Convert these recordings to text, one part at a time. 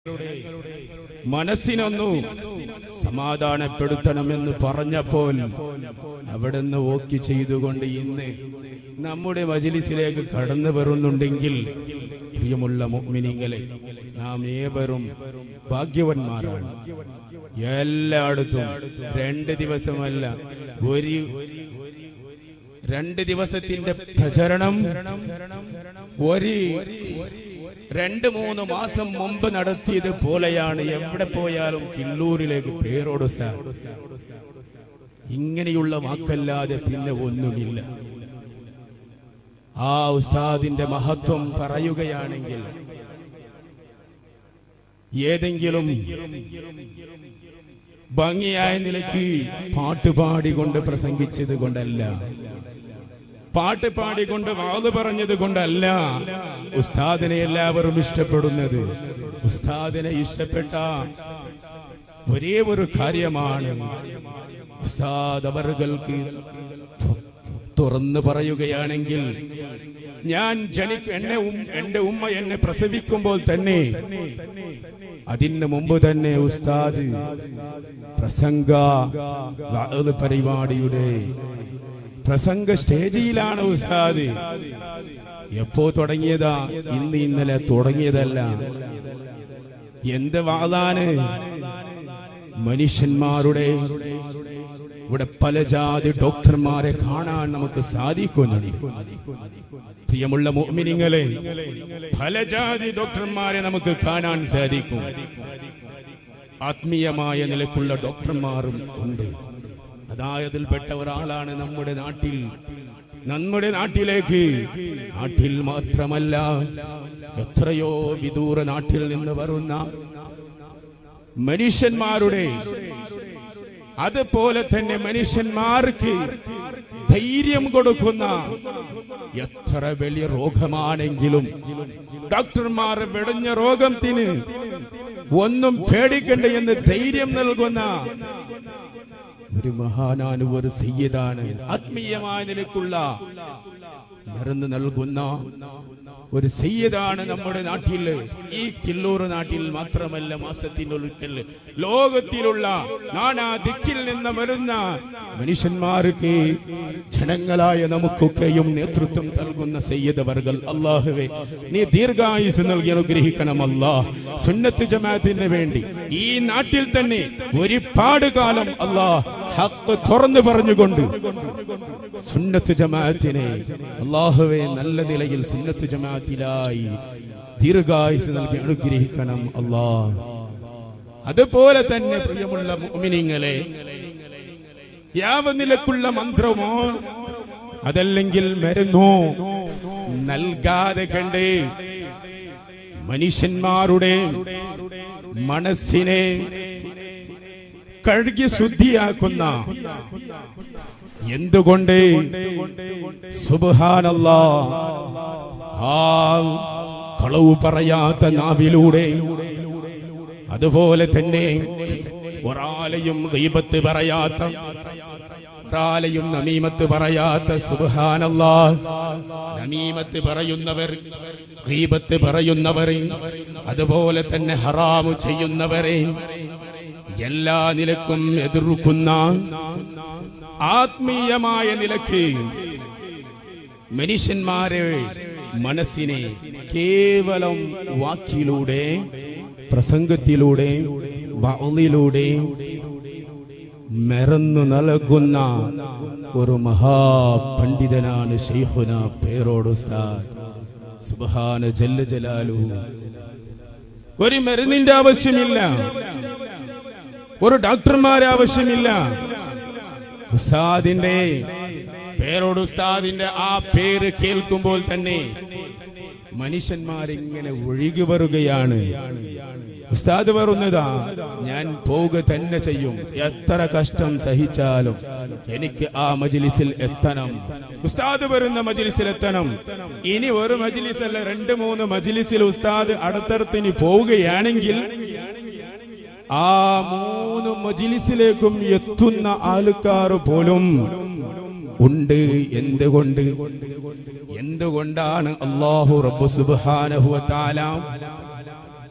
മനസ്സിനൊന്നു സമാധാനപ്പെടുത്തണമെന്ന് പറഞ്ഞപ്പോൾ അവിടുന്ന് ഓക്കി ചെയ്തുകൊണ്ട് ഇന്ന് നമ്മുടെ മജിലിസിലേക്ക് കടന്നു വരുന്നുണ്ടെങ്കിൽ പ്രിയമുള്ള മുഅ്മിനീങ്ങളെ നാം ഏവരും ഭാഗ്യവന്മാരാണ് എല്ലായിടത്തും രണ്ട് ദിവസമല്ല ഒരു രണ്ട് ദിവസത്തിന്റെ പ്രചരണം ഒരു രണ്ട് മൂന്ന് മാസം മുമ്പ് നടത്തിയത് പോലെയാണ് എവിടെ പോയാലും കിള്ളൂരിലേക്ക് പേരോട് സാർ ഇങ്ങനെയുള്ള വാക്കല്ലാതെ പിന്നെ ഒന്നുമില്ല ആ ഉസ്താദിന്റെ മഹത്വം പറയുകയാണെങ്കിൽ ഏതെങ്കിലും ഭംഗിയായ നിലയ്ക്ക് പാട്ട് പാടിക്കൊണ്ട് പ്രസംഗിച്ചത് കൊണ്ടല്ല പാട്ട് പാടിക്കൊണ്ട് വാത് പറഞ്ഞത് കൊണ്ടല്ല ഉസ്താദിനെ എല്ലാവരും ഇഷ്ടപ്പെടുന്നത് ഉസ്താദിനെ ഇഷ്ടപ്പെട്ട ഒരേ ഒരു കാര്യമാണ് ഉസ്താദ് അവറുകൾക്ക് തു- തുറന്നു പറയുകയാണെങ്കിൽ ഞാൻ ജനിക്ക എന്നെ ഉം- എന്റെ ഉമ്മ എന്നെ പ്രസവിക്കുമ്പോൾ തന്നെ അതിന് മുമ്പ് തന്നെ ഉസ്താദ് പ്രസംഗ വാഅ് പരിപാടിയുടെ പ്രസംഗ സ്റ്റേജിലാണ് ഉസ്താദ് എപ്പോ തുടങ്ങിയതാ ഇന്ന് ഇന്നലെ തുടങ്ങിയതല്ല എന്ത് വാതാണ് മനുഷ്യന്മാരുടെ ഇവിടെ പല ജാതി ഡോക്ടർമാരെ കാണാൻ നമുക്ക് സാധിക്കുന്നുണ്ട് പ്രിയമുള്ള മോമിനിങ്ങളെ പല ജാതി ഡോക്ടർമാരെ നമുക്ക് കാണാൻ സാധിക്കും ആത്മീയമായ നിലക്കുള്ള ഡോക്ടർമാരും ഉണ്ട് അതായതിൽപ്പെട്ട ഒരാളാണ് നമ്മുടെ നാട്ടിൽ നമ്മുടെ നാട്ടിലേക്ക് നാട്ടിൽ മാത്രമല്ല എത്രയോ വിദൂര നാട്ടിൽ നിന്ന് വരുന്ന മനുഷ്യന്മാരുടെ അതുപോലെ തന്നെ മനുഷ്യന്മാർക്ക് ധൈര്യം കൊടുക്കുന്ന എത്ര വലിയ രോഗമാണെങ്കിലും ഡോക്ടർമാർ വെടഞ്ഞ രോഗത്തിന് ഒന്നും പേടിക്കണ്ട എന്ന് ധൈര്യം നൽകുന്ന ഒരു മഹാനാണ് ഒരു സയ്യദാണ് ആത്മീയമായ നിലക്കുള്ള മരുന്ന് നൽകുന്ന ഒരു സയ്യദാണ് നമ്മുടെ നാട്ടിൽ ഈ കില്ലൂർ നാട്ടിൽ മാത്രമല്ല മാസത്തിനൊരിക്കൽ ലോകത്തിലുള്ള നാനാ ദിക്കിൽ നിന്ന് വരുന്ന മനുഷ്യന്മാർക്ക് ജനങ്ങളായ നമുക്കൊക്കെയും നേതൃത്വം നൽകുന്ന സയ്യദ് വർഗൽ അള്ളാഹുവെ നീ ദീർഘായുസ് നൽകി അനുഗ്രഹിക്കണം അല്ലാഹ് സുന്നത്ത് ജമാഅത്തിന് വേണ്ടി ഈ നാട്ടിൽ തന്നെ ഒരുപാട് കാലം അല്ലാഹ് ഹക്ക് തുറന്നു പറഞ്ഞുകൊണ്ട് സുന്നത്ത് ജമാഅത്തിനെ അള്ളാഹുവെ നല്ല നിലയിൽ സുന്നത്ത് ജമാഅത്തിലായി ദീർഘായുസ് നൽകി അനുഗ്രഹിക്കണം അല്ലാ അതുപോലെ തന്നെ പ്രിയമുള്ള മുഅ്മിനീങ്ങളെ യാവനിലക്കുള്ള മന്ത്രമോ അതല്ലെങ്കിൽ മരുന്നോ നൽകാതെ കണ്ട് മനുഷ്യന്മാരുടെ മനസ്സിനെ കഴുകി ശുദ്ധിയാക്കുന്ന എന്തുകൊണ്ട് സുബ്ഹാനല്ലാ ആ കളവ് പറയാത്ത നാവിലൂടെ അതുപോലെ തന്നെ ഒരാളെയും ഗീബത്ത് പറയാത്ത ഒരാളെയും നമീമത്ത് പറയാത്ത സുബ്ഹാനല്ലാ നമീമത്ത് പറയുന്നവർ ഗീബത്ത് പറയുന്നവരെ അതുപോലെ തന്നെ ഹറാമു ചെയ്യുന്നവരെ എല്ലാ നിലക്കും എതിർക്കുന്ന ആത്മീയമായ നിലക്ക് മനുഷ്യന്മാരെ മനസ്സിനെ കേവലം വാക്കിലൂടെ പ്രസംഗത്തിലൂടെ വഅളിലൂടെ മെറന്നു നൽകുന്ന ഒരു മഹാപണ്ഡിതനാണ് ഷെയ്ഖുന പേരോട് ഉസ്താദ് സുബ്ഹാന ജല്ല ജലാലു ഒരു മരുന്നിന്റെ ആവശ്യമില്ല ഒരു ഡോക്ടർമാരെ ആവശ്യമില്ല ഉസ്താദിന്റെ പേരോട് ഉസ്താദിന്റെ ആ പേര് കേൾക്കുമ്പോൾ തന്നെ മനുഷ്യന്മാരിങ്ങനെ ഒഴുകി വരുകയാണ് ഉസ്താദ് പറയുന്നതാ ഞാൻ പോവുക തന്നെ ചെയ്യും എത്ര കഷ്ടം സഹിച്ചാലും എനിക്ക് ആ മജിലിസിൽ എത്തണം ഉസ്താദ് വരുന്ന മജിലിസിൽ എത്തണം ഇനി ഒരു മജിലിസല്ല രണ്ട് മൂന്ന് മജിലിസിൽ ഉസ്താദ് അടുത്തടുത്തിന് പോവുകയാണെങ്കിൽ ആ മൂന്ന് മജിലിസിലേക്കും എത്തുന്ന ആൾക്കാർ പോലും ഉണ്ട് എന്തുകൊണ്ട് എന്തുകൊണ്ടാണ് അള്ളാഹു റബ്ബു സുബ്ഹാനഹു വ തആല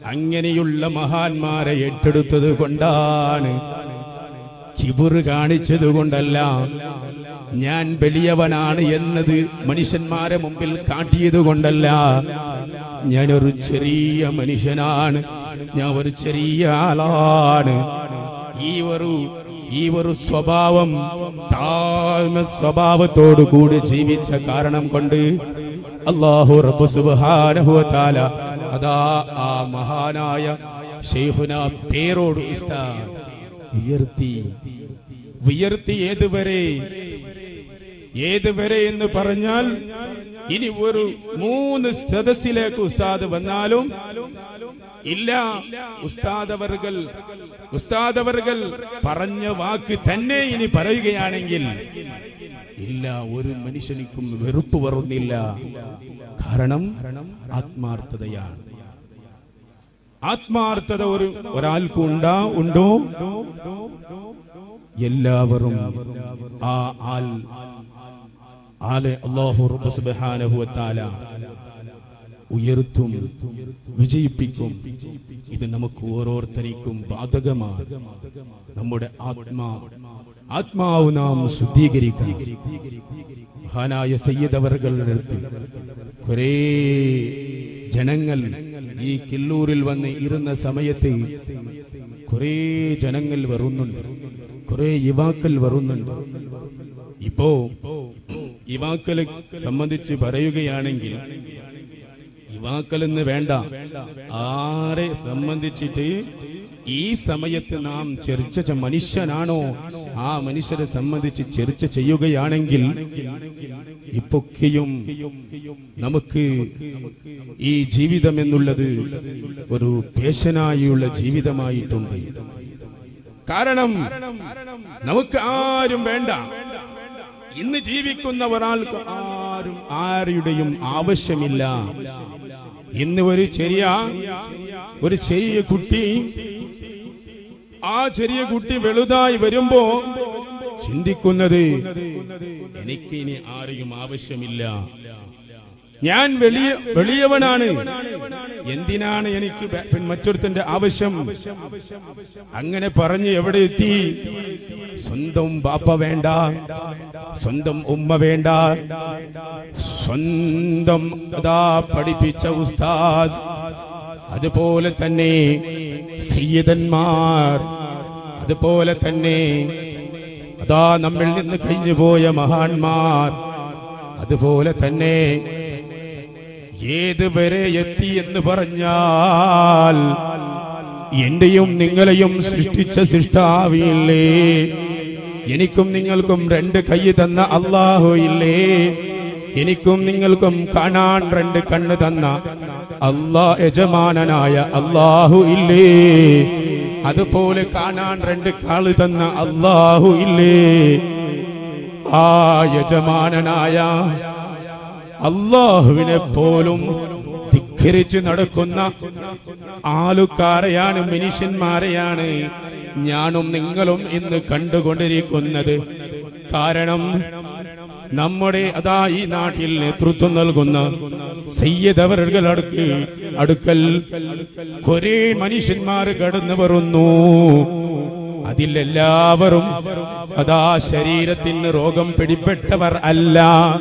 അങ്ങനെയുള്ള മഹാന്മാരെ ഏറ്റെടുത്തത് കൊണ്ടാണ് കിബുറ് കാണിച്ചത് കൊണ്ടല്ല ഞാൻ വലിയവനാണ് എന്നത് മനുഷ്യന്മാരെ മുമ്പിൽ കാട്ടിയത് കൊണ്ടല്ല ഞാനൊരു ചെറിയ മനുഷ്യനാണ് ഞാൻ ഒരു ചെറിയ ആളാണ് ഈ ഒരു ഈ ഒരു സ്വഭാവം താഴ്മ സ്വഭാവത്തോടു കൂടി ജീവിച്ച കാരണം കൊണ്ട് അള്ളാഹു റബ്ബ് സുബ്ഹാനഹു വ തആല അതാ ആ മഹാനായ ഷെയ്ഖുന പേരോട് ഉസ്താദ് ഉയർത്തി ഉയർത്തി ഏതുവരെ ഏതുവരെ എന്ന് പറഞ്ഞാൽ ഇനി ഒരു മൂന്ന് സദസ്സിലേക്ക് ഉസ്താദ് വന്നാലും ഇല്ല ഉസ്താദവർകൾ ഉസ്താദവർകൾ പറഞ്ഞ വാക്ക് തന്നെ ഇനി പറയുകയാണെങ്കിൽ ഇല്ല ഒരു മനുഷ്യനിക്കും വെറുപ്പ് വരുന്നില്ല കാരണം ആത്മാർത്ഥതയാണ് ആത്മാർത്ഥത ഒരു ഒരാൾക്ക് ഉണ്ടാ ഉണ്ടോ എല്ലാവരും ആ ആൽ ആലെ അള്ളാഹു റബ്ബ് സുബ്ഹാനഹു വ തആല ഉയർത്തും വിജയിപ്പിക്കും ഇത് നമുക്ക് ഓരോരുത്തർക്കും ബാധകമാണ് നമ്മുടെ ആത്മാ ആത്മാവ് നാം ശുദ്ധീകരിക്കണം മഹാനായ സയ്യിദ് അവറുകളുടെ അടുത്ത് കുറേ ജനങ്ങൾ ഈ കില്ലൂരിൽ വന്ന് ഇരുന്ന സമയത്ത് കുറേ ജനങ്ങൾ വരുന്നുണ്ട് കുറേ യുവാക്കൾ വരുന്നുണ്ട് ഇപ്പോ യുവാക്കളെ സംബന്ധിച്ച് പറയുകയാണെങ്കിൽ യുവാക്കളെന്ന് വേണ്ട ആരെ സംബന്ധിച്ചിട്ട് ഈ സമയത്ത് നാം ചർച്ച ചെ- മനുഷ്യനാണോ ആ മനുഷ്യരെ സംബന്ധിച്ച് ചർച്ച ചെയ്യുകയാണെങ്കിൽ ഇപ്പൊക്കെയും നമുക്ക് ഈ ജീവിതം എന്നുള്ളത് ഒരു പേശനായുള്ള ജീവിതമായിട്ടുണ്ട് കാരണം നമുക്ക് ആരും വേണ്ട ഇന്ന് ജീവിക്കുന്ന ഒരാൾക്ക് ആരും ആരുടെയും ആവശ്യമില്ല ഇന്ന് ഒരു ചെറിയ ഒരു ചെറിയ കുട്ടി ആ ചെറിയ കുട്ടി വലുതായി വരുമ്പോ ചിന്തിക്കുന്നത് എനിക്ക് ഇനി ആരെയും ആവശ്യമില്ല ഞാൻ വെളിയ വെളിയവനാണ് എന്തിനാണ് എനിക്ക് വെ- പിൻ മറ്റൊരുത്തന്റെ ആവശ്യം അങ്ങനെ പറഞ്ഞ് എവിടെ എത്തി സ്വന്തം ബാപ്പ വേണ്ട സ്വന്തം ഉമ്മ വേണ്ട സ്വന്തം അതാ പഠിപ്പിച്ച ഉസ്താദ് അതുപോലെ തന്നെ സയ്യിദന്മാർ അതുപോലെ തന്നെ അതാ നമ്മിൽ നിന്ന് കഴിഞ്ഞുപോയ മഹാന്മാർ അതുപോലെ തന്നെ ഏത് വരെ എത്തി എന്ന് പറഞ്ഞാൽ എന്റെയും നിങ്ങളെയും സൃഷ്ടിച്ച സൃഷ്ടാവിയില്ലേ എനിക്കും നിങ്ങൾക്കും രണ്ട് കൈ തന്ന അള്ളാഹു ഇല്ലേ എനിക്കും നിങ്ങൾക്കും കാണാൻ രണ്ട് കണ്ണ് തന്ന അള്ളാ യജമാനനായ അള്ളാഹു ഇല്ലേ അതുപോലെ കാണാൻ രണ്ട് കാള് തന്ന അള്ളാഹു ഇല്ലേ ആ യജമാനനായ അള്ളാഹുവിനെ പോലും ധിഖരിച്ച് നടക്കുന്ന ആളുക്കാരെയാണ് മനുഷ്യന്മാരെയാണ് ഞാനും നിങ്ങളും ഇന്ന് കണ്ടുകൊണ്ടിരിക്കുന്നത് കാരണം നമ്മുടെ അതാ ഈ നാട്ടിൽ നേതൃത്വം നൽകുന്ന സയ്യദവറുകൾ അടുക്ക് അടുക്കൽ കുറെ മനുഷ്യന്മാർ കടന്നു വരുന്നു അതിലെല്ലാവരും അതാ ശരീരത്തിന് രോഗം പിടിപ്പെട്ടവർ അല്ല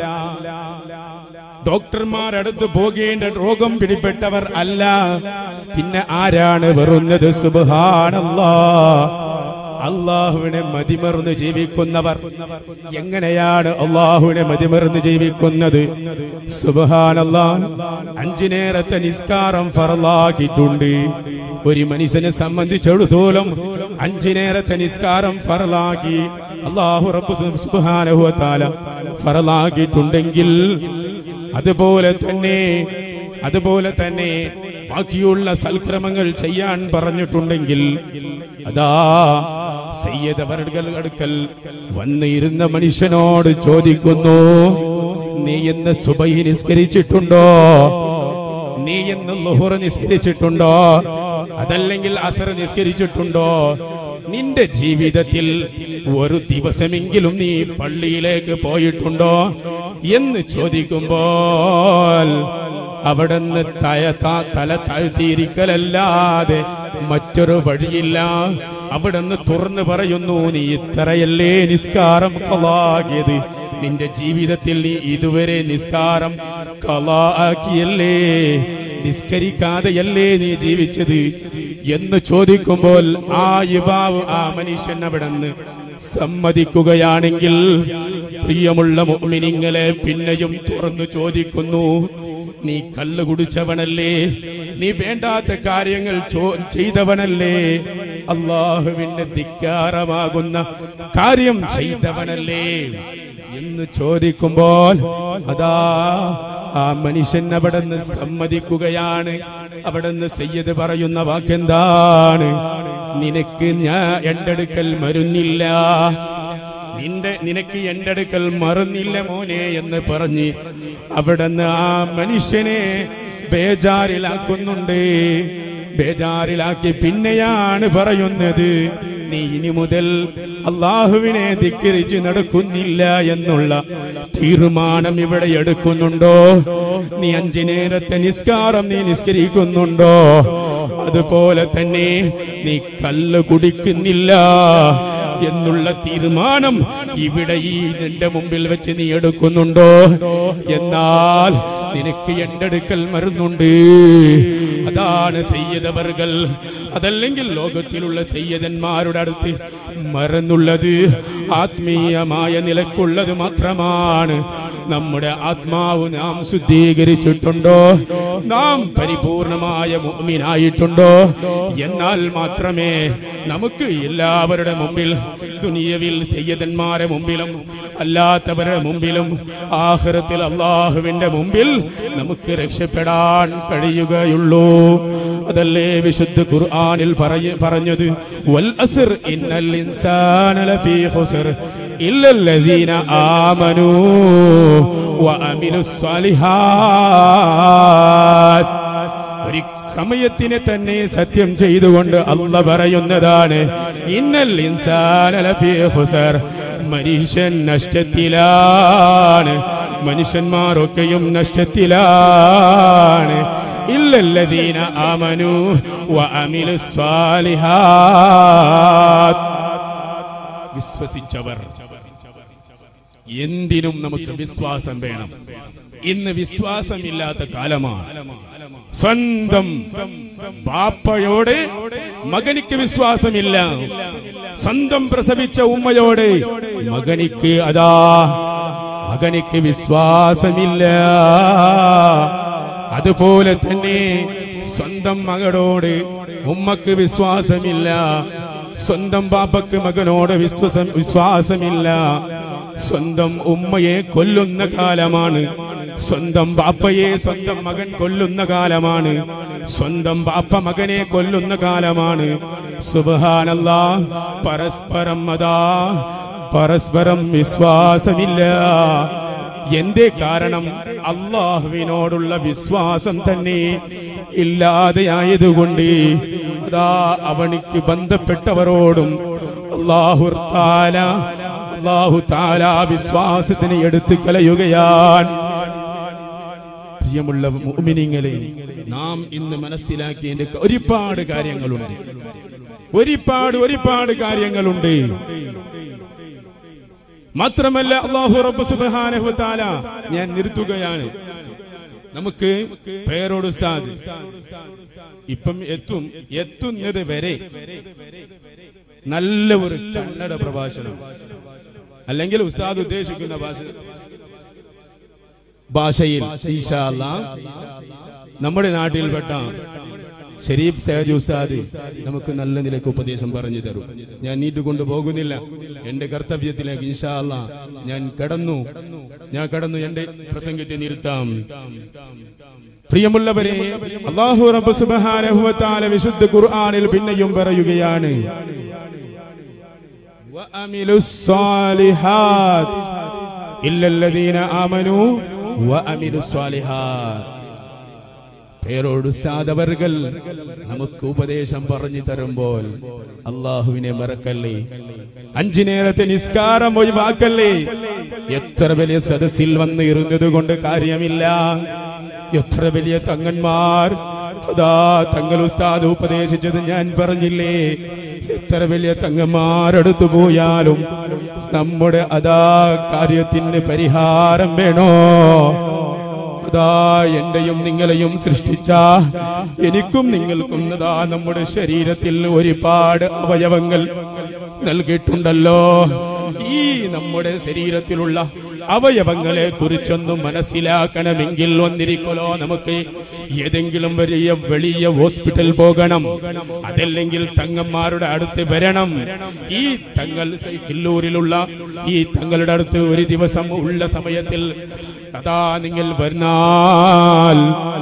ഡോക്ടർമാരടുത്ത് പോകേണ്ട രോഗം പിടിപ്പെട്ടവർ അല്ല പിന്നെ ആരാണ് വരുന്നത് സുബാനല്ലാ അള്ളാഹുവിനെ മതിമറന്ന് ജീവിക്കുന്നവർ എങ്ങനെയാണ് അള്ളാഹുവിനെ മതിമറന്ന് ജീവിക്കുന്നത് സുബഹാനല്ലാ അഞ്ചു നേരത്തെ നിസ്കാരം ഫറലാക്കിയിട്ടുണ്ട് ഒരു മനുഷ്യനെ സംബന്ധിച്ചിടത്തോളം അഞ്ചു നേരത്തെ നിസ്കാരം ഫറലാക്കി അള്ളാഹു റബ്ബ് സുബ്ഹാനഹു വ തആല ഫറലാക്കിയിട്ടുണ്ടെങ്കിൽ അതുപോലെ തന്നെ അതുപോലെ തന്നെ ബാക്കിയുള്ള സൽക്രമങ്ങൾ ചെയ്യാൻ പറഞ്ഞിട്ടുണ്ടെങ്കിൽ അതാ സയ്യദവറുകൾ അടുക്കൽ വന്നിരുന്ന മനുഷ്യനോട് ചോദിക്കുന്നു നീ എന്ന് സുബൈ നിസ്കരിച്ചിട്ടുണ്ടോ നീ എന്ന് ലുഹുറ നിസ്കരിച്ചിട്ടുണ്ടോ അതല്ലെങ്കിൽ അസർ നിസ്കരിച്ചിട്ടുണ്ടോ നിന്റെ ജീവിതത്തിൽ ഒരു ദിവസമെങ്കിലും നീ പള്ളിയിലേക്ക് പോയിട്ടുണ്ടോ എന്ന് ചോദിക്കുമ്പോൾ അവിടുന്ന് തയ താ- തല താഴ്ത്തിയിരിക്കലല്ലാതെ മറ്റൊരു വഴിയില്ല അവിടുന്ന് തുറന്നു പറയുന്നു നീ ഇത്രയല്ലേ നിസ്കാരം കലാകിയത് നിന്റെ ജീവിതത്തിൽ നീ ഇതുവരെ നിസ്കാരം കലാക്കിയല്ലേ നിസ്കരിക്കാതെയല്ലേ നീ ജീവിച്ചത് എന്ന് ചോദിക്കുമ്പോൾ ആ യുവാവ് ആ മനുഷ്യൻ അവിടെ നിന്ന് സമ്മതിക്കുകയാണെങ്കിൽ പ്രിയമുള്ള മുഅ്മിനീങ്ങളെ പിന്നെയും തുറന്നു ചോദിക്കുന്നു നീ കള്ളു കുടിച്ചവനല്ലേ നീ വേണ്ടാത്ത കാര്യങ്ങൾ ചോ- ചെയ്തവനല്ലേ അള്ളാഹുവിന്റെ ധിക്കാരമാകുന്ന കാര്യം ചെയ്തവനല്ലേ എന്ന് ചോദിക്കുമ്പോൾ അതാ ആ മനുഷ്യൻ അവിടെ നിന്ന് സമ്മതിക്കുകയാണ് അവിടെ നിന്ന് സയ്യദ് പറയുന്ന വാക്കെന്താണ് നിനക്ക് ഞാൻ എന്റെ അടുക്കൽ മരുന്നില്ല നിന്റെ നിനക്ക് എന്റെ അടുക്കൽ മറന്നില്ല മോനെ എന്ന് പറഞ്ഞ് അവിടുന്ന് ആ മനുഷ്യനെ ബേജാറിലാക്കുന്നുണ്ട് ബേജാറിലാക്കി പിന്നെയാണ് പറയുന്നത് നീ ഇനി മുതൽ അള്ളാഹുവിനെ ധിക്കരിച്ച് നടക്കുന്നില്ല എന്നുള്ള തീരുമാനം ഇവിടെ എടുക്കുന്നുണ്ടോ നീ അഞ്ചു നേരത്തെ നിസ്കാരം നീ നിസ്കരിക്കുന്നുണ്ടോ അതുപോലെ തന്നെ നീ കല്ല് കുടിക്കുന്നില്ല എന്നുള്ള തീരുമാനം ഇവിടെ ഈ നിന്റെ മുമ്പിൽ വെച്ച് നീ എടുക്കുന്നുണ്ടോ എന്നാൽ നിനക്ക് എന്റെ അടുക്കൽ മരുന്നുണ്ട് അതാണ് സയ്യദവർകൾ അതല്ലെങ്കിൽ ലോകത്തിലുള്ള സയ്യദന്മാരുടെ അടുത്ത് മറന്നുള്ളത് ആത്മീയമായ നിലക്കുള്ളത് മാത്രമാണ് നമ്മുടെ ആത്മാവ് നാം ശുദ്ധീകരിച്ചിട്ടുണ്ടോ നാം പരിപൂർണമായ മുഅ്മിനായിട്ടുണ്ടോ എന്നാൽ മാത്രമേ നമുക്ക് എല്ലാവരുടെ മുമ്പിൽ ദുനിയവിൽ സയ്യദന്മാരെ മുമ്പിലും അല്ലാത്തവരുടെ മുമ്പിലും ആഹ്റത്തിൽ അള്ളാഹുവിന്റെ മുമ്പിൽ നമുക്ക് രക്ഷപ്പെടാൻ കഴിയുകയുള്ളൂ അതല്ലേ വിശുദ്ധ ഖുർആനിൽ പറയ പറഞ്ഞത് വൽ അസ്ർ ഇന്നൽ ഇൻസാന ലഫീ ഖുസ്ർ ഇല്ലല്ലദീന ആമനൂ വഅമിലുസ് സ്വാലിഹാത്ത് ഒരു സമയത്തിനെ തന്നെ സത്യം ചെയ്തുകൊണ്ട് അല്ല പറയുന്നതാണ് ഇന്നൽ ഇൻസാന ലഫീ ഖുസ്ർ മനുഷ്യൻ നഷ്ടത്തിലാണ് മനുഷ്യന്മാരൊക്കെയും നഷ്ടത്തിലാണ് ഇല്ലല്ലദീന ആമനു വഅമിലു സ്വാലിഹാത്ത് വിശ്വസിച്ചവർ എന്തിനും നമുക്ക് വിശ്വാസം വേണം ഇന്ന് വിശ്വാസമില്ലാത്ത കാലമാണ് സ്വന്തം ബാപ്പയോട് മകനിക്ക് വിശ്വാസമില്ല സ്വന്തം പ്രസവിച്ച ഉമ്മയോട് മകനിക്ക് അതാ മകനിക്ക് വിശ്വാസമില്ല അതുപോലെ തന്നെ സ്വന്തം മകളോട് ഉമ്മക്ക് വിശ്വാസമില്ല സ്വന്തം ബാപ്പക്ക് മകനോട് വിശ്വാസം വിശ്വാസമില്ല സ്വന്തം ഉമ്മയെ കൊല്ലുന്ന കാലമാണ് സ്വന്തം ബാപ്പയെ സ്വന്തം മകൻ കൊല്ലുന്ന കാലമാണ് സ്വന്തം ബാപ്പ മകനെ കൊല്ലുന്ന കാലമാണ് സുബഹാനല്ല പരസ്പരം അതാ പരസ്പരം വിശ്വാസമില്ല എന്തേ കാരണം അള്ളാഹുവിനോടുള്ള വിശ്വാസം തന്നെ ഇല്ലാതെയായതുകൊണ്ട് അതാ അവനിക്ക് ബന്ധപ്പെട്ടവരോടും അള്ളാഹു താല അള്ളാഹു താല വിശ്വാസത്തിനെ എടുത്തു കളയുകയാണ് പ്രിയമുള്ള മുഅ്മിനീങ്ങളെ നാം ഇന്ന് മനസ്സിലാക്കിയതിന്റെ ഒരുപാട് കാര്യങ്ങളുണ്ട് ഒരുപാട് ഒരുപാട് കാര്യങ്ങളുണ്ട് മാത്രമല്ല അള്ളാഹു റബ്ബ് സുബ്ഹാനഹു തആല ഞാൻ നിർത്തുകയാണ് നമുക്ക് പേരോട് ഉസ്താദ് ഇപ്പം എത്തും എത്തുന്നത് വരെ നല്ല ഒരു കന്നഡ പ്രഭാഷണം അല്ലെങ്കിൽ ഉസ്താദ് ഉദ്ദേശിക്കുന്ന ഭാഷ ഭാഷയിൽ ഈശാ അല്ലാ നമ്മുടെ നാട്ടിൽപ്പെട്ട ഷരീഫ് സഹജ് ഉസ്താദ് നമുക്ക് നല്ല നിലയ്ക്ക് ഉപദേശം പറഞ്ഞു തരും ഞാൻ നീട്ടുകൊണ്ട് പോകുന്നില്ല എന്റെ കർത്തവ്യത്തിലേക്ക് ഇൻഷാ അല്ലാ ഞാൻ കടന്നു ഞാൻ കടന്നു എന്റെ പ്രസംഗത്തെ നിർത്താം പ്രിയമുള്ളവരെ അള്ളാഹു റബ്ബ് സുബ്ഹാനഹു വ തആല വിശുദ്ധ ഖുർആനിൽ പിന്നെയും പറയുകയാണ് وأملوا الصالحات إلا الذين آمنوا وأملوا الصالحات പേരോട് ഉസ്താദവർകൾ നമുക്ക് ഉപദേശം പറഞ്ഞു തരുമ്പോൾ അള്ളാഹുവിനെ മറക്കല്ലേ അഞ്ചു നേരത്തെ നിസ്കാരം ഒഴിവാക്കല്ലേ എത്ര വലിയ സദസ്സിൽ വന്ന് ഇരുന്നത് കൊണ്ട് കാര്യമില്ല എത്ര വലിയ തങ്ങന്മാർ അതാ തങ്ങൾ ഉസ്താദ് ഉപദേശിച്ചത് ഞാൻ പറഞ്ഞില്ലേ എത്ര വലിയ തങ്ങന്മാരടുത്തു പോയാലും നമ്മുടെ അതാ കാര്യത്തിന് പരിഹാരം വേണോ അതാ എന്റെയും നിങ്ങളെയും സൃഷ്ടിച്ച എനിക്കും നിങ്ങൾക്കും അതാ നമ്മുടെ ശരീരത്തിൽ ഒരുപാട് അവയവങ്ങൾ നൽകിയിട്ടുണ്ടല്ലോ ഈ നമ്മുടെ ശരീരത്തിലുള്ള അവയവങ്ങളെ കുറിച്ചൊന്നും മനസ്സിലാക്കണമെങ്കിൽ ഒന്നിരിക്കലോ നമുക്ക് ഏതെങ്കിലും വലിയ വലിയ ഹോസ്പിറ്റൽ പോകണം അതല്ലെങ്കിൽ തങ്ങന്മാരുടെ അടുത്ത് വരണം ഈ തങ്ങൾ കില്ലൂരിലുള്ള ഈ തങ്ങളുടെ അടുത്ത് ഒരു ദിവസം ഉള്ള സമയത്തിൽ അതാ നിങ്ങൾ വരുന്നാൽ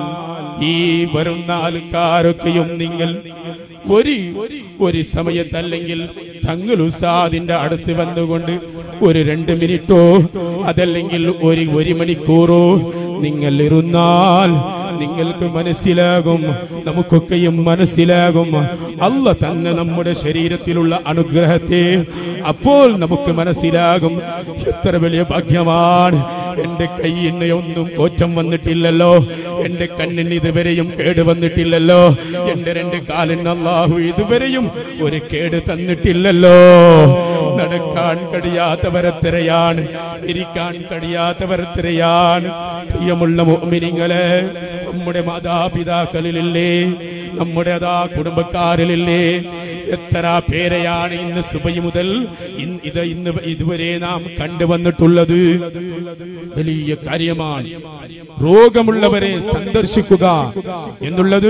ഈ വരുന്ന ആൾക്കാരൊക്കെയും നിങ്ങൾ ഒരു ഒരു സമയത്തല്ലെങ്കിൽ തങ്ങൾ ഉസ്താദിന്റെ അടുത്ത് വന്നുകൊണ്ട് ഒരു രണ്ട് മിനിറ്റോ അതല്ലെങ്കിൽ ഒരു ഒരു മണിക്കൂറോ നിങ്ങൾ ഇരുന്നാൽ നിങ്ങൾക്ക് മനസ്സിലാകും നമുക്കൊക്കെയും മനസ്സിലാകും അല്ല തന്നെ നമ്മുടെ ശരീരത്തിലുള്ള അനുഗ്രഹത്തെ അപ്പോൾ നമുക്ക് മനസ്സിലാകും എത്ര വലിയ ഭാഗ്യമാണ് എന്റെ കൈയിന് ഒന്നും കോറ്റം വന്നിട്ടില്ലല്ലോ എന്റെ കണ്ണിന് ഇതുവരെയും കേട് വന്നിട്ടില്ലല്ലോ എന്റെ രണ്ട് കാലിന് അള്ളാഹു ഇതുവരെയും ഒരു കേട് തന്നിട്ടില്ലല്ലോ നടക്കാൻ കഴിയാത്തവരെത്രയാണ് ഇരിക്കാൻ കഴിയാത്തവരെത്രയാണ് പ്രിയമുള്ള മോമിനിങ്ങളെ നമ്മുടെ മാതാപിതാക്കളിലില്ലേ നമ്മുടെ അതാ കുടുംബക്കാരിലില്ലേ എത്ര പേരെയാണ് ഇന്ന് സുബൈ മുതൽ ഇന്ന് ഇത് ഇന്ന് ഇതുവരെ നാം കണ്ടുവന്നിട്ടുള്ളത് വലിയ കാര്യമാണ് രോഗമുള്ളവരെ സന്ദർശിക്കുക എന്നുള്ളത്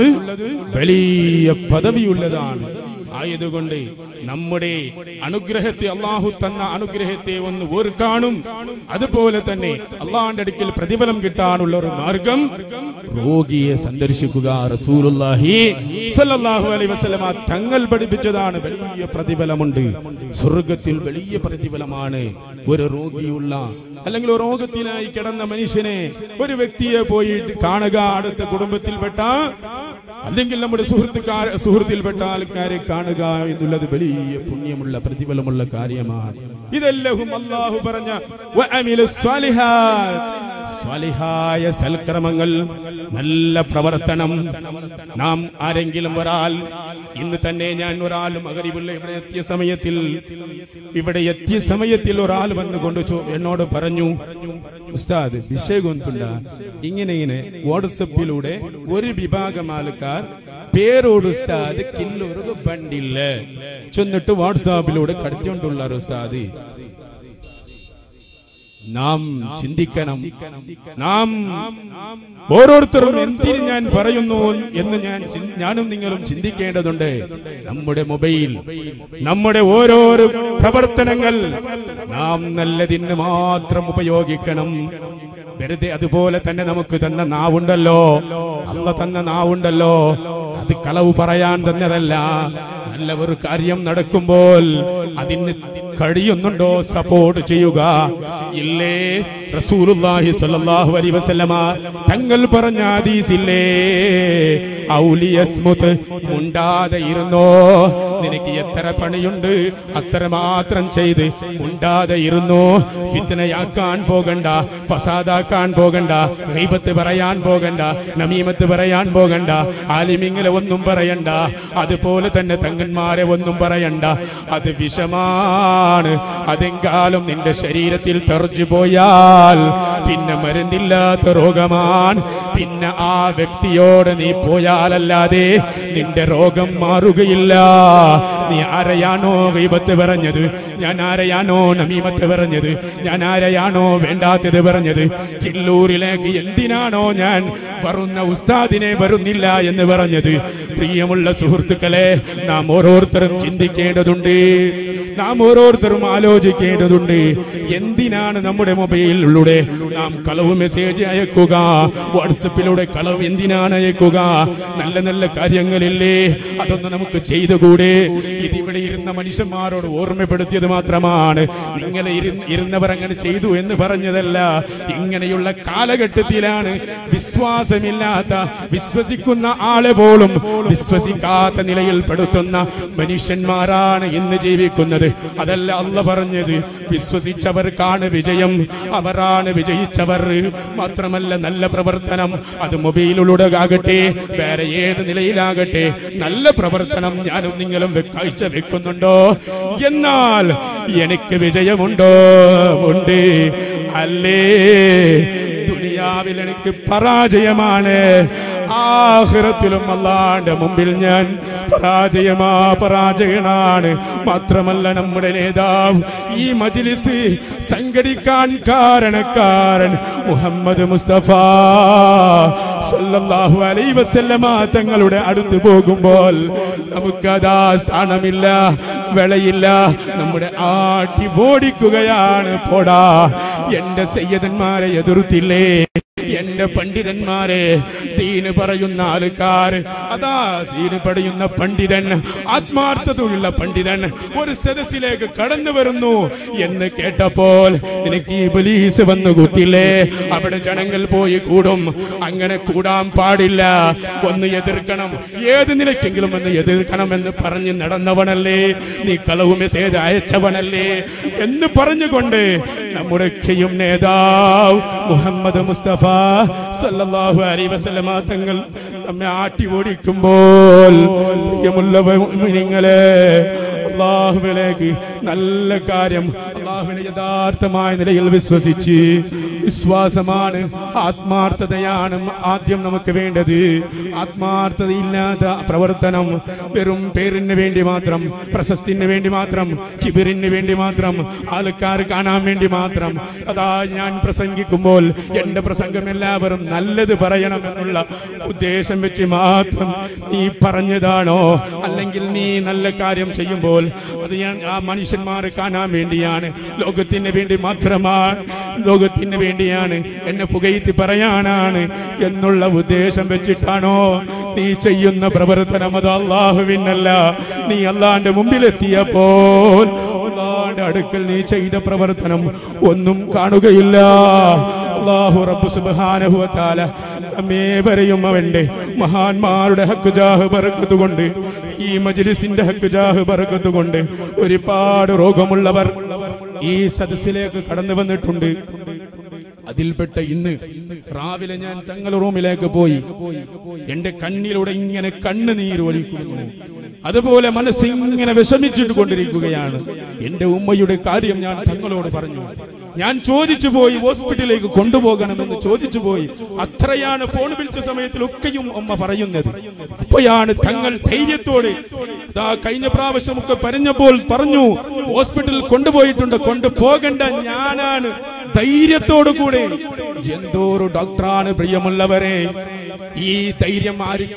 വലിയ പദവിയുള്ളതാണ് ആയതുകൊണ്ട് നമ്മുടെ അനുഗ്രഹത്തെ അള്ളാഹു തന്ന അനുഗ്രഹത്തെ ഒന്ന് ഓർക്കാനും അതുപോലെ തന്നെ അള്ളാഹിന്റെ അടുക്കൽ പ്രതിഫലം കിട്ടാനുള്ള ഒരു മാർഗം രോഗിയെ സന്ദർശിക്കുക റസൂലുള്ളാഹി സ്വല്ലല്ലാഹു അലൈഹി വസല്ലമ തങ്ങൾ പഠിപ്പിച്ചതാണ് വലിയ പ്രതിഫലമുണ്ട് സ്വർഗത്തിൽ വലിയ പ്രതിഫലമാണ് ഒരു രോഗിയുള്ള അല്ലെങ്കിൽ ഒരു രോഗത്തിനായി കിടന്ന മനുഷ്യനെ ഒരു വ്യക്തിയെ പോയിട്ട് കാണുക അടുത്ത കുടുംബത്തിൽപ്പെട്ട അല്ലെങ്കിൽ നമ്മുടെ സുഹൃത്തുക്കാർ സുഹൃത്തിൽപ്പെട്ട ആൾക്കാരെ കാണുക എന്നുള്ളത് വലിയ പുണ്യമുള്ള പ്രതിഫലമുള്ള കാര്യമാണ് ഇതെല്ലാം അള്ളാഹു പറഞ്ഞ വഅമിലു സ്വാലിഹാത്ത്. സ്വാലിഹായ സൽക്രമങ്ങൾ നല്ല പ്രവർത്തനം നാം ആരെങ്കിലും ഒരാൾ ഇന്ന് തന്നെ ഞാൻ ഒരാൾ മകരിവുള്ള ഇവിടെ എത്തിയ സമയത്തിൽ ഇവിടെ എത്തിയ സമയത്തിൽ ഒരാൾ വന്നുകൊണ്ട് ചോ- എന്നോട് പറഞ്ഞു ഉസ്താദ് വിഷയഗൊന്തുണ്ട ഇങ്ങനെ ഇങ്ങനെ വാട്സപ്പിലൂടെ ഒരു വിഭാഗം ആൾക്കാർ പേരോട് ഉസ്താദ് കില്ലൊരു ബണ്ടില്ല ചെന്നിട്ട് വാട്സാപ്പിലൂടെ കടത്തിക്കൊണ്ടുള്ള ഉസ്താദ് നാം ചിന്തിക്കണം നാം ഓരോരുത്തരും എന്തിന് ഞാൻ പറയുന്നു എന്ന് ഞാൻ ചിൻ- ഞാനും നിങ്ങളും ചിന്തിക്കേണ്ടതുണ്ട് നമ്മുടെ മൊബൈൽ നമ്മുടെ ഓരോരോ പ്രവർത്തനങ്ങൾ നാം നല്ലതിന് മാത്രം ഉപയോഗിക്കണം വെറുതെ അതുപോലെ തന്നെ നമുക്ക് തന്ന നാവുണ്ടല്ലോ അല്ല തന്ന നാവുണ്ടല്ലോ അത് കളവ് പറയാൻ തന്നതല്ല നല്ല ഒരു കാര്യം നടക്കുമ്പോൾ അതിന് കഴിയുന്നുണ്ടോ സപ്പോർട്ട് ചെയ്യുക ഇല്ലേ റസൂലുള്ളാഹി സ്വല്ലല്ലാഹു അലൈഹി വസല്ലമ തങ്ങൾ പറഞ്ഞ ഹദീസില്ലേ ഔലിയസ്മുത് മുണ്ടാതെ ഇരുന്നോ നിനക്ക് എത്ര പണിയുണ്ട് അത്ര മാത്രം ചെയ്ത് മുണ്ടാതെ ഇരുന്നോ ഫിത്നയാക്കാൻ പോകണ്ട ഫസാദാക്കാൻ പോകണ്ട ഗൈബത്ത് പറയാൻ പോകണ്ട നമീമത്ത് പറയാൻ പോകണ്ട ആലിമിങ്ങളെ ഒന്നും പറയണ്ട അതുപോലെ തന്നെ തങ്ങന്മാരെ ഒന്നും പറയണ്ട അത് വിഷമാണ് അതെങ്കാലും നിന്റെ ശരീരത്തിൽ തെറച്ചു പോയാൽ പിന്നെ മരുന്നില്ലാത്ത രോഗമാണ് പിന്നെ ആ വ്യക്തിയോട് നീ പോയാലല്ലാതെ നിന്റെ രോഗം മാറുകയില്ല നീ ആരെയാണോ ഗൈബത്ത് പറഞ്ഞത് ഞാൻ ആരെയാണോ നമീമത്ത് പറഞ്ഞത് ഞാൻ ആരെയാണോ വേണ്ടാത്തത് പറഞ്ഞത് കിള്ളൂരിലേക്ക് എന്തിനാണോ ഞാൻ വരുന്ന ഉസ്താദിനെ വരുന്നില്ല എന്ന് പറഞ്ഞത് പ്രിയമുള്ള സുഹൃത്തുക്കളെ നാം ഓരോരുത്തരും ചിന്തിക്കേണ്ടതുണ്ട് നാം ഓരോരുത്തരും ആലോചിക്കേണ്ടതുണ്ട് എന്തിനാണ് നമ്മുടെ മൊബൈലിലൂടെ നാം കളവ് മെസ്സേജ് അയക്കുക വാട്സപ്പിലൂടെ കളവ് എന്തിനാണ് അയക്കുക നല്ല നല്ല കാര്യങ്ങളില്ലേ അതൊന്നും നമുക്ക് ചെയ്തുകൂടെ ഇതിവിടെ ഇരുന്ന മനുഷ്യന്മാരോട് ഓർമ്മപ്പെടുത്തിയത് മാത്രമാണ് നിങ്ങളെ ഇരുന്ന് ഇരുന്നവർ അങ്ങനെ ചെയ്തു എന്ന് പറഞ്ഞതല്ല ഇങ്ങനെയുള്ള കാലഘട്ടത്തിലാണ് വിശ്വാസമില്ലാത്ത വിശ്വസിക്കുന്ന ആളെ പോലും വിശ്വസിക്കാത്ത നിലയിൽ പെടുത്തുന്ന മനുഷ്യന്മാരാണ് ഇന്ന് ജീവിക്കുന്നത് അതല്ല അല്ല പറഞ്ഞത് വിശ്വസിച്ചവർക്കാണ് വിജയം അവരാണ് വിജയിച്ചവർ മാത്രമല്ല നല്ല പ്രവർത്തനം അത് മൊബൈലിലൂടെ ആകട്ടെ വേറെ ഏത് നിലയിലാകട്ടെ നല്ല പ്രവർത്തനം ഞാനും നിങ്ങളും വെ- കാഴ്ച വെക്കുന്നുണ്ടോ എന്നാൽ എനിക്ക് വിജയമുണ്ടോ ഉണ്ട് അല്ലേ ദുനിയാവിൽ എനിക്ക് പരാജയമാണ് ആഹ്റത്തിലും അല്ലാണ്ട് മുമ്പിൽ ഞാൻ പരാജയമാ പരാജയനാണ് മാത്രമല്ല നമ്മുടെ നേതാവ് ഈ മജിലിസ് സംഘടിക്കാൻ കാരണക്കാരൻ മുഹമ്മദ് മുസ്തഫ സല്ലല്ലാഹു അലൈഹി വസല്ലമ തങ്ങളുടെ അടുത്ത് പോകുമ്പോൾ നമുക്കതാ സ്ഥാനമില്ല വിളയില്ല നമ്മുടെ ആട്ടി ഓടിക്കുകയാണ് പോടാ എന്റെ സയ്യദന്മാരെ എതിർത്തില്ലേ എന്റെ പണ്ഡിതന്മാരെ ദീന് പറയുന്ന ആൾക്കാർ അതാ ദീന് പടയുന്ന പണ്ഡിതൻ ആത്മാർത്ഥതയുള്ള പണ്ഡിതൻ ഒരു സദസ്സിലേക്ക് കടന്നു വരുന്നു എന്ന് കേട്ടപ്പോൾ നിനക്ക് ഈ പോലീസ് വന്നു കുത്തില്ലേ അവിടെ ജനങ്ങൾ പോയി കൂടും അങ്ങനെ കൂടാൻ പാടില്ല ഒന്ന് എതിർക്കണം ഏത് നിലയ്ക്കെങ്കിലും ഒന്ന് എതിർക്കണം എന്ന് പറഞ്ഞ് നടന്നവനല്ലേ നീ കളവ് മെസ്സേജ് അയച്ചവനല്ലേ എന്ന് പറഞ്ഞുകൊണ്ട് നമ്മുടെ ഖയും നേതാവ് മുഹമ്മദ് മുസ്തഫ സല്ലല്ലാഹു അലൈഹി വസല്ലമ തങ്ങൾ നമ്മെ ആട്ടി ഓടിക്കുമ്പോൾ പ്രിയമുള്ള മുഅ്മിനീങ്ങളെ അള്ളാഹുവിലേക്ക് നല്ല കാര്യം അള്ളാഹുവിനെ യഥാർത്ഥമായ നിലയിൽ വിശ്വസിച്ച് വിശ്വാസമാണ് ആത്മാർത്ഥതയാണ് ആദ്യം നമുക്ക് വേണ്ടത് ആത്മാർത്ഥതയില്ലാത്ത പ്രവർത്തനം വെറും പേരിന് വേണ്ടി മാത്രം പ്രശസ്തിന് വേണ്ടി മാത്രം കിബിറിന് വേണ്ടി മാത്രം ആൾക്കാർ കാണാൻ വേണ്ടി മാത്രം അതാ ഞാൻ പ്രസംഗിക്കുമ്പോൾ എന്റെ പ്രസംഗം എല്ലാവരും നല്ലത് പറയണമെന്നുള്ള ഉദ്ദേശം വെച്ച് മാത്രം നീ പറഞ്ഞതാണോ അല്ലെങ്കിൽ നീ നല്ല കാര്യം ചെയ്യുമ്പോൾ അത് ഞാൻ ആ മനുഷ്യന്മാരെ കാണാൻ വേണ്ടിയാണ് ലോകത്തിന് വേണ്ടി മാത്രമാണ് ലോകത്തിന് വേണ്ടിയാണ് എന്നെ പുകയത്തി പറയാനാണ് എന്നുള്ള ഉദ്ദേശം വെച്ചിട്ടാണോ നീ ചെയ്യുന്ന പ്രവർത്തനം അത് അള്ളാഹുവിനല്ല നീ അള്ളാന്റെ മുമ്പിലെത്തിയപ്പോൾ അള്ളാന്റെ അടുക്കൽ നീ ചെയ്ത പ്രവർത്തനം ഒന്നും കാണുകയില്ല അള്ളാഹു റബ്ബ് സുബ്ഹാനഹു വ തആല നമ്മേവരെയും അവന്റെ മഹാന്മാരുടെ ഹക്ക് ജാഹ് ബർക്കത്ത് കൊണ്ട് ഈ മജ്ലിസിന്റെ ഹക്ക് ജാഹ് ബർക്കത്ത് കൊണ്ട് ഒരുപാട് രോഗമുള്ളവർ ഈ സദസ്സിലേക്ക് കടന്നു വന്നിട്ടുണ്ട് അതിൽപ്പെട്ട ഇന്ന് രാവിലെ ഞാൻ തങ്ങളുടെ റൂമിലേക്ക് പോയി എന്റെ കണ്ണിലൂടെ ഇങ്ങനെ കണ്ണുനീര് ഒലിക്കുന്നു അതുപോലെ മനസ്സിങ്ങനെ വിഷമിച്ചിട്ട് കൊണ്ടിരിക്കുകയാണ് എന്റെ ഉമ്മയുടെ കാര്യം ഞാൻ തങ്ങളോട് പറഞ്ഞു ഞാൻ ചോദിച്ചു പോയി ഹോസ്പിറ്റലിലേക്ക് കൊണ്ടുപോകണമെന്ന് ചോദിച്ചു പോയി അത്രയാണ് ഫോൺ വിളിച്ച സമയത്തിലൊക്കെയും ഉമ്മ പറയുന്നത് അപ്പോഴാണ് തങ്ങൾ ധൈര്യത്തോടെ ദാ കഴിഞ്ഞ പ്രാവശ്യമൊക്കെ പറഞ്ഞപ്പോൾ പറഞ്ഞു ഹോസ്പിറ്റലിൽ കൊണ്ടുപോയിട്ടുണ്ട് കൊണ്ടുപോകണ്ട ഞാനാണ് ധൈര്യത്തോടു കൂടെ എന്തോ ഒരു ഡോക്ടറാണ് പ്രിയമുള്ളവരെ ഈ ധൈര്യം ആര്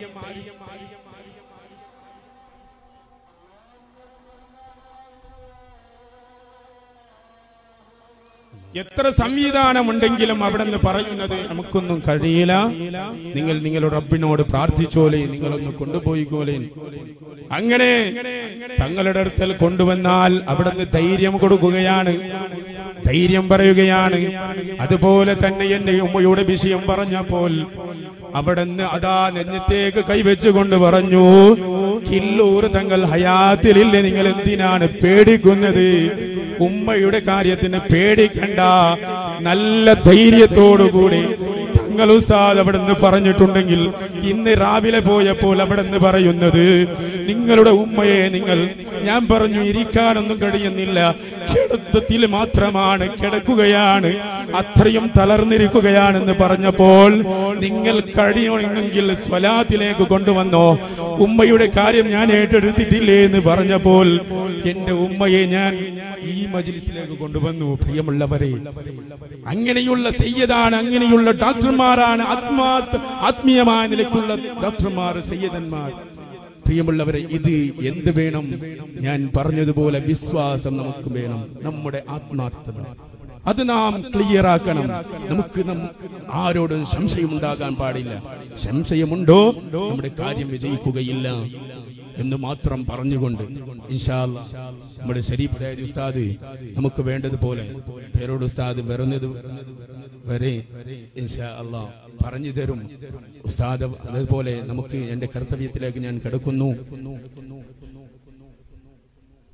എത്ര സംവിധാനമുണ്ടെങ്കിലും അവിടെ നിന്ന് പറയുന്നത് നമുക്കൊന്നും കഴിയില്ല നിങ്ങൾ നിങ്ങളുടെ റബ്ബിനോട് പ്രാർത്ഥിച്ചോലേ നിങ്ങളൊന്ന് കൊണ്ടുപോയിക്കോലേ അങ്ങനെ തങ്ങളുടെ അടുത്തൽ കൊണ്ടുവന്നാൽ അവിടെ നിന്ന് ധൈര്യം കൊടുക്കുകയാണ് ധൈര്യം പറയുകയാണ് അതുപോലെ തന്നെ എന്റെ ഉമ്മയുടെ വിഷയം പറഞ്ഞപ്പോൾ അവിടെ നിന്ന് അതാ നെഞ്ഞത്തേക്ക് കൈവച്ചുകൊണ്ട് പറഞ്ഞു കില്ലൂർ തങ്ങൾ ഹയാത്തിലില്ലേ നിങ്ങൾ എന്തിനാണ് പേടിക്കുന്നത് ഉമ്മയുടെ കാര്യത്തിന് പേടിക്കണ്ട നല്ല ധൈര്യത്തോടുകൂടി തങ്ങൾ ഉസ്താദ് അവിടെ നിന്ന് പറഞ്ഞിട്ടുണ്ടെങ്കിൽ ഇന്ന് രാവിലെ പോയപ്പോൾ അവിടെ നിന്ന് പറയുന്നത് നിങ്ങളുടെ ഉമ്മയെ നിങ്ങൾ ഞാൻ പറഞ്ഞു ഇരിക്കാനൊന്നും കഴിയുന്നില്ല കിടത്തത്തിൽ മാത്രമാണ് കിടക്കുകയാണ് അത്രയും തളർന്നിരിക്കുകയാണെന്ന് പറഞ്ഞപ്പോൾ നിങ്ങൾ കഴിയണമെങ്കിൽ സ്വലാത്തിലേക്ക് കൊണ്ടുവന്നോ ഉമ്മയുടെ കാര്യം ഞാൻ ഏറ്റെടുത്തിട്ടില്ലേ എന്ന് പറഞ്ഞപ്പോൾ എന്റെ ഉമ്മയെ ഞാൻ ഈ മജിലിസിലേക്ക് കൊണ്ടുവന്നു പ്രിയമുള്ളവരെ അങ്ങനെയുള്ള സയ്യദാണ് അങ്ങനെയുള്ള ഡോക്ടർമാരാണ് ആത്മാ ആത്മീയമായ നിലയ്ക്കുള്ള ഡോക്ടർമാർ സയ്യദന്മാർ പ്രിയമുള്ളവരെ ഇത് എന്ത് വേണം ഞാൻ പറഞ്ഞതുപോലെ വിശ്വാസം നമുക്ക് വേണം നമ്മുടെ ആത്മാർത്ഥത അത് നാം ക്ലിയർ ആക്കണം നമുക്ക് നം- ആരോടും സംശയമുണ്ടാകാൻ പാടില്ല സംശയമുണ്ടോ നമ്മുടെ കാര്യം വിജയിക്കുകയില്ല എന്ന് മാത്രം പറഞ്ഞുകൊണ്ട് ഇൻഷാ അല്ലാ നമ്മുടെ ഷരീഫ് സയ്യിദ് ഉസ്താദ് നമുക്ക് വേണ്ടതുപോലെ പേരോട് ഉസ്താദ് വരുന്നത് വരെ ഇൻഷാ അല്ലാ പറഞ്ഞു തരും ഉസ്താദ് അതുപോലെ നമുക്ക് എന്റെ കർത്തവ്യത്തിലേക്ക് ഞാൻ കിടക്കുന്നു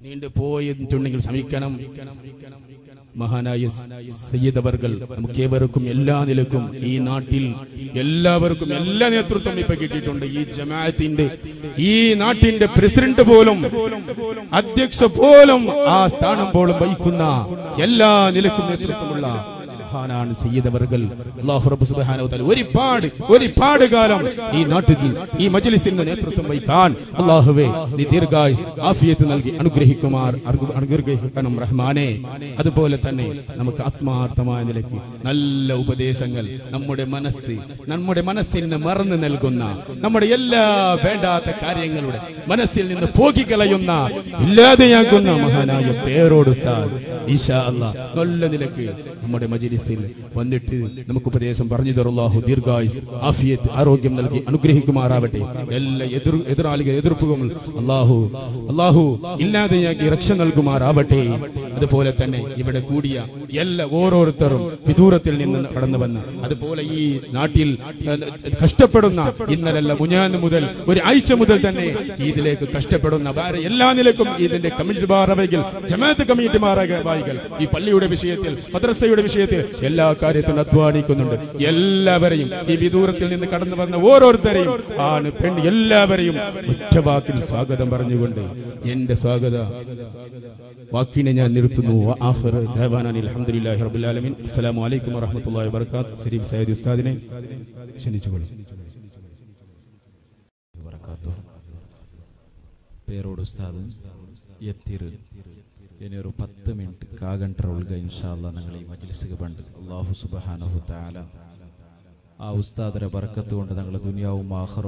നീണ്ടു പോയിട്ടുണ്ടെങ്കിൽ ശ്രമിക്കണം മഹാനായ സയ്യിദ് അവർകൾ നമുക്ക് ഏവർക്കും എല്ലാ നിലക്കും ഈ നാട്ടിൽ എല്ലാവർക്കും എല്ലാ നേതൃത്വം ഇപ്പൊ കിട്ടിയിട്ടുണ്ട് ഈ ജമാഅത്തിന്റെ ഈ നാട്ടിന്റെ പ്രസിഡന്റ് പോലും അധ്യക്ഷ പോലും ആ സ്ഥാനം പോലും വഹിക്കുന്ന എല്ലാ നിലക്കും നേതൃത്വമുള്ള മഹാനാണ് സയ്യിദ് അവർകൾ അല്ലാഹു റബ്ബ് സുബ്ഹാനഹു വതആല ഒരുപാട് ഒരുപാട് കാലം ഈ നാട്ടിൽ ഈ മജ്ലിസിന്റെ നേതൃത്വം വഹിക്കാൻ അല്ലാഹുവേ നീ ദീർഘായുസ് ആഫിയത്ത് നൽകി അനുഗ്രഹിക്കുമാർ അനു- അനുഗ്രഹിക്കണം റഹ്മാനെ അതുപോലെ തന്നെ നമുക്ക് ആത്മാർത്ഥമായ നിലയ്ക്ക് നല്ല ഉപദേശങ്ങൾ നമ്മുടെ മനസ്സ് നമ്മുടെ മനസ്സിന് മറന്നു നൽകുന്ന നമ്മുടെ എല്ലാ വേണ്ടാത്ത കാര്യങ്ങളുടെ മനസ്സിൽ നിന്ന് പോക്കിക്കളയുന്ന ഇല്ലാതെയാക്കുന്ന മഹാനായ പേരോട് ഉസ്താദ് ഈശാ അല്ലാ നല്ല നിലക്ക് നമ്മുടെ മജിലിസിൽ വന്നിട്ട് നമുക്ക് ഉപദേശം പറഞ്ഞു തരുള്ളാഹു ദീർഘായുസ് ആഫിയത്ത് ആരോഗ്യം നൽകി അനുഗ്രഹിക്കുമാറാവട്ടെ എല്ലാ എതിർ എതിരാളികൾ എതിർപ്പുകൾ അള്ളാഹു അള്ളാഹു ഇല്ലാതെയാക്കി രക്ഷ നൽകുമാറാവട്ടെ അതുപോലെ തന്നെ ഇവിടെ കൂടിയ എല്ലാ ഓരോരുത്തരും വിദൂരത്തിൽ നിന്ന് കടന്നു വന്ന അതുപോലെ ഈ നാട്ടിൽ ഏഹ്, കഷ്ടപ്പെടുന്ന ഇന്നലല്ല മുഞ്ഞാന്ന് മുതൽ ഒരു ആഴ്ച മുതൽ തന്നെ ഇതിലേക്ക് കഷ്ടപ്പെടുന്ന വേറെ എല്ലാ നിലക്കും ഇതിന്റെ കമ്മിറ്റി മാറവൈകൾ ജമാഅത്ത് കമ്മിറ്റി മാറവായികൾ ഈ പള്ളിയുടെ വിഷയത്തിൽ മദ്രസയുടെ വിഷയത്തിൽ എല്ലാ കാര്യത്തിലും അധ്വാനിക്കുന്നുണ്ട് എല്ലാവരെയും ഈ വിദൂരത്തിൽ നിന്ന് കടന്നു വന്ന ഓരോരുത്തരെയും ആണ് പെൺ എല്ലാവരെയും ഒറ്റവാക്കിൽ സ്വാഗതം പറഞ്ഞുകൊണ്ട് എന്റെ സ്വാഗത വാക്കിനെ ഞാൻ നിർത്തുന്നു ആഖിർ ദഅവാനാ അൽഹംദുലില്ലാഹി റബ്ബിൽ ആലമീൻ അസ്സലാമു അലൈക്കും വറഹ്മത്തുള്ളാഹി വബറകാത്ത് ശരീഫ് സയ്യിദ് ഉസ്താദിനെ ക്ഷണിച്ചുകൊള്ളു വബറകാതുഹു. പേരോട് ഉസ്താദ് എത്തിറ് ഇനി ഒരു പത്ത് മിനിറ്റ് കാകണ്ട ഉൾക ഇൻഷാല്ല ഞങ്ങൾ ഈ മജ്ലിസിಗೆ ಬಂದು അല്ലാഹു സുബ്ഹാനഹു തആല ആ ഉസ്താദരെ ബർക്കത്ത് കൊണ്ട് ഞങ്ങൾ ദുനിയാവും ആഖിറവും